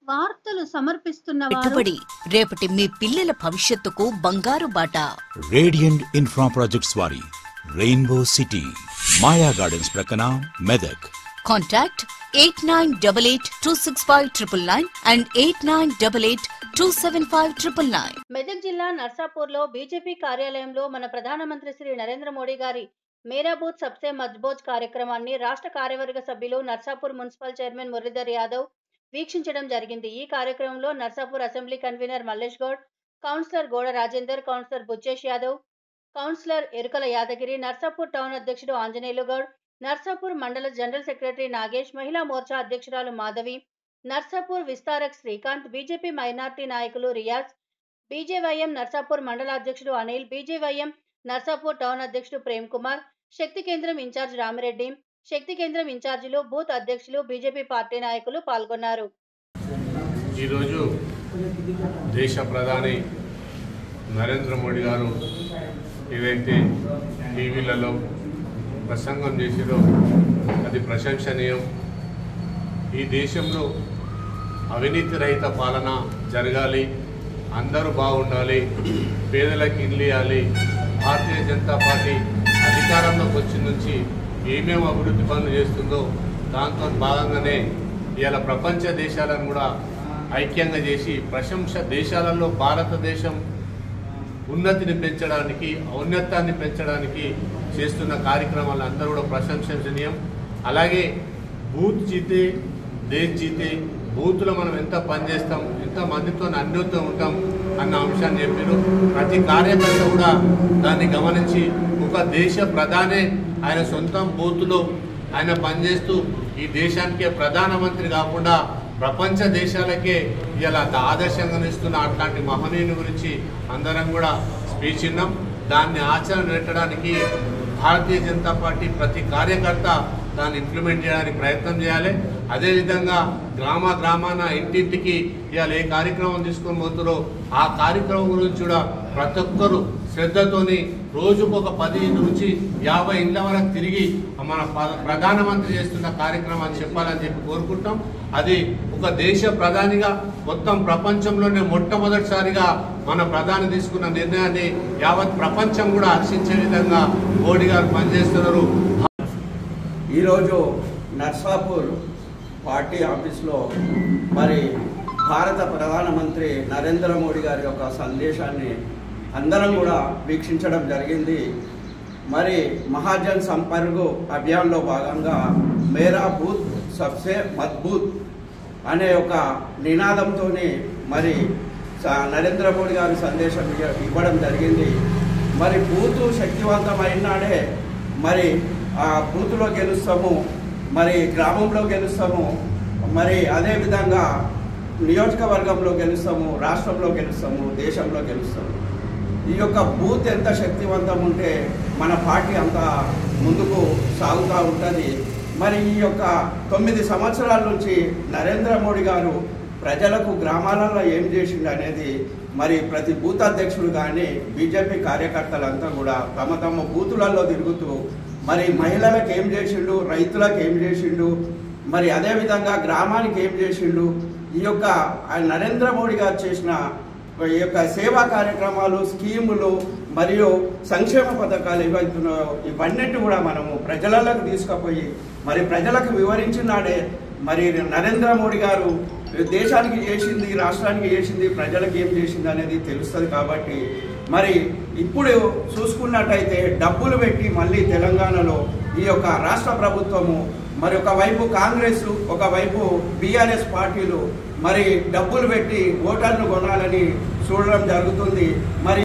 వార్తలు సమర్పిస్తున్న వారు పెట్టుబడి రేపటి మీ పిల్లల భవిష్యత్తుకు బంగారు బాట రేడియంట్ ఇన్ఫ్రా ప్రాజెక్ట్స్ వారి రెయిన్బో సిటీ మాయా గార్డెన్స్ ప్రక్కన Medak contact eight nine double eight two six five triple nine and eight nine double eight two seven five triple nine Medak జిల్లా నర్సాపూర్లో బీజేపీ కార్యాలయంలో మన ప్రధానమంత్రి శ్రీ నరేంద్ర మోడీ గారి మేరా బూత్ సబ్సే మజ్బూత్ కార్యక్రమాన్ని రాష్ట్ర కార్యవర్గ సభ్యులు నర్సాపూర్ మున్సిపల్ చైర్మన్ మురళీధర్ యాదవ్ వీక్షించడం జరిగింది ఈ కార్యక్రమంలో Narsapur assembly convener Mallesh Goud councillor Goda Rajender councillor Buchesh Yadav councillor Erukala Yadagiri Narsapur town అధ్యక్షుడు ఆంజనేయులు గౌడ్ నర్సాపూర్ మండల జనరల్ సెక్రటరీ నాగేష్ మహిళా మోర్చా అధ్యక్షురాలు మాధవి నర్సాపూర్ విస్తారక్ శ్రీకాంత్ బీజేపీ మైనార్టీ నాయకులు రియాజ్ బీజేవైఎం నర్సాపూర్ మండల అధ్యక్షుడు అనిల్ బీజేవైఎం నర్సాపూర్ టౌన్ అధ్యక్షుడు ప్రేమ్ కుమార్ శక్తి కేంద్రం ఇన్ఛార్జ్ రామిరెడ్డి శక్తి కేంద్రం ఇన్ఛార్జీలు బూత్ అధ్యక్షులు బీజేపీ పార్టీ నాయకులు పాల్గొన్నారు ఈరోజు దేశ ప్రధాని నరేంద్ర మోడీ గారు ఏదైతే టీవీలలో ప్రసంగం చేసిరో అది ప్రశంసనీయం ఈ దేశంలో అవినీతి రహిత పాలన జరగాలి అందరూ బాగుండాలి పేదలకు ఇల్లు ఇవ్వాలి భారతీయ జనతా పార్టీ అధికారంలోకి వచ్చిన నుంచి ఏమేమి అభివృద్ధి పనులు చేస్తుందో దాంతో భాగంగానే ఇవాళ ప్రపంచ దేశాలను కూడా ఐక్యంగా చేసి ప్రశంస దేశాలలో భారతదేశం ఉన్నతిని పెంచడానికి ఔన్నత్యాన్ని పెంచడానికి చేస్తున్న కార్యక్రమాలు అందరూ కూడా ప్రశంసనీయం అలాగే బూత్ జీతే దేశ్ జీతే బూత్లో మనం ఎంత పనిచేస్తాం ఎంత మందితో అన్యోత్యం ఉంటాం అన్న అంశాన్ని చెప్పారు ప్రతి కార్యకర్త కూడా దాన్ని గమనించి ఒక దేశ ప్రధానే ఆయన సొంతం బూత్లో ఆయన పనిచేస్తూ ఈ దేశానికే ప్రధానమంత్రి కాకుండా ప్రపంచ దేశాలకే ఇలా ఆదర్శంగా నిస్తున్న అట్లాంటి మహనీయుని గురించి అందరం కూడా స్పీచ్ ఇన్నాం దాన్ని ఆచరణ పెట్టడానికి భారతీయ జనతా పార్టీ ప్రతి కార్యకర్త దాన్ని ఇంప్లిమెంట్ చేయడానికి ప్రయత్నం చేయాలి అదేవిధంగా గ్రామ గ్రామాన ఇంటింటికి ఇవాళ ఏ కార్యక్రమం తీసుకొని పోతారో ఆ కార్యక్రమం గురించి కూడా ప్రతి ఒక్కరు శ్రద్ధతోని రోజుకు ఒక పది నుంచి యాభై ఇండ్ల వరకు తిరిగి మన ప- ప్రధానమంత్రి చేస్తున్న కార్యక్రమాన్ని చెప్పాలని చెప్పి కోరుకుంటాం అది ఒక దేశ ప్రధానిగా మొత్తం ప్రపంచంలోనే మొట్టమొదటిసారిగా మన ప్రధాని తీసుకున్న నిర్ణయాన్ని యావత్ ప్రపంచం కూడా హర్షించే విధంగా మోడీ గారు పనిచేస్తున్నారు ఈరోజు నర్సాపూర్ పార్టీ ఆఫీస్లో మరి భారత ప్రధానమంత్రి నరేంద్ర మోడీ గారి యొక్క సందేశాన్ని అందరం కూడా వీక్షించడం జరిగింది మరి మహాజన్ సంపర్క్ అభియాన్లో భాగంగా మేరా బూత్ సబ్సే మజ్బూత్ అనే ఒక నినాదంతో మరి స- నరేంద్ర మోడీ గారి సందేశం ఇవ్వ- ఇవ్వడం జరిగింది మరి బూతు శక్తివంతమైనాడే మరి ఆ బూతులో గెలుస్తాము మరి గ్రామంలో గెలుస్తాము మరి అదేవిధంగా నియోజకవర్గంలో గెలుస్తాము రాష్ట్రంలో గెలుస్తాము దేశంలో గెలుస్తాము ఈ యొక్క బూత్ ఎంత శక్తివంతం ఉంటే మన పార్టీ అంత ముందుకు సాగుతూ ఉంటుంది మరి ఈ యొక్క తొమ్మిది సంవత్సరాల నుంచి నరేంద్ర మోడీ గారు ప్రజలకు గ్రామాలలో ఏం చేసిండు అనేది మరి ప్రతి బూత్ అధ్యక్షుడు కానీ బీజేపీ కార్యకర్తలంతా కూడా తమ తమ బూతులలో తిరుగుతూ మరి మహిళలకు ఏం చేసిండు రైతులకు ఏం చేసిండు మరి అదేవిధంగా గ్రామానికి ఏం చేసిండు ఈ యొక్క ఆ నరేంద్ర మోడీ గారు చేసిన ఈ యొక్క సేవా కార్యక్రమాలు స్కీములు మరియు సంక్షేమ పథకాలు ఏవైతున్నాయో ఇవన్నిటి కూడా మనము ప్రజలకు తీసుకుపోయి మరి ప్రజలకు వివరించినాడే మరి నరేంద్ర మోడీ గారు దేశానికి చేసింది రాష్ట్రానికి చేసింది ప్రజలకు ఏం చేసింది అనేది తెలుస్తుంది కాబట్టి మరి ఇప్పుడు చూసుకున్నట్టయితే డబ్బులు పెట్టి మళ్ళీ తెలంగాణలో ఈ యొక్క రాష్ట్ర ప్రభుత్వము మరి ఒకవైపు కాంగ్రెస్ ఒకవైపు బీఆర్ఎస్ పార్టీలు మరి డబ్బులు పెట్టి ఓటర్లు కొనాలని చూడడం జరుగుతుంది మరి